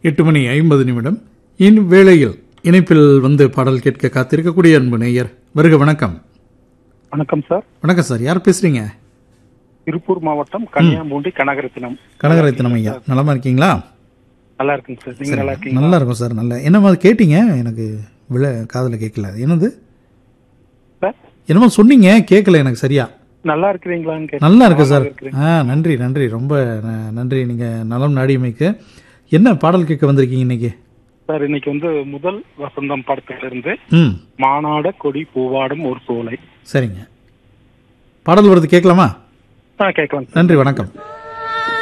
எட்டு மணி ஐம்பது நிமிடம் இவ்வேளையில் இணைப்பில் வந்து பாடல் கேட்க காத்திருக்கக்கூடிய அன்பு நேயர் வருக வணக்கம் வணக்கம் சார் வணக்கம் சார் யார் பேசுறீங்க திருப்பூர் மாவட்டம் கன்னியாகுமரி கனகரத்தினம் கனகரத்தினம் ஐயா நலமா இருக்கீங்களா நல்லா இருக்குங்க சார் நீங்க நல்லா இருக்கீங்க நல்லா இருக்கும் சார் நல்ல என்னமா கேட்டீங்க எனக்கு விழ காதில் கேட்கல என்னது சார் என்னமோ சொன்னீங்க கேட்கல எனக்கு சரியா நல்லா இருக்கிறீங்களான்னு கேட்டேன். நல்லா இருக்கு சார் இருக்கிறேன். ஆ நன்றி நன்றி ரொம்ப ந- நன்றி நீங்க நலம் நாடியமைக்கு என்ன பாடல் கேட்க வந்திருக்கீங்க இன்னைக்கு சார் இன்னைக்கு வந்து முதல் வசந்தம் படத்துல இருந்து ம் மானாட கொடி பூவாடும் ஒரு சோலை சரிங்க பாடல் வருது கேட்கலாமா ஆ கேட்கலாம் சார். நன்றி வணக்கம்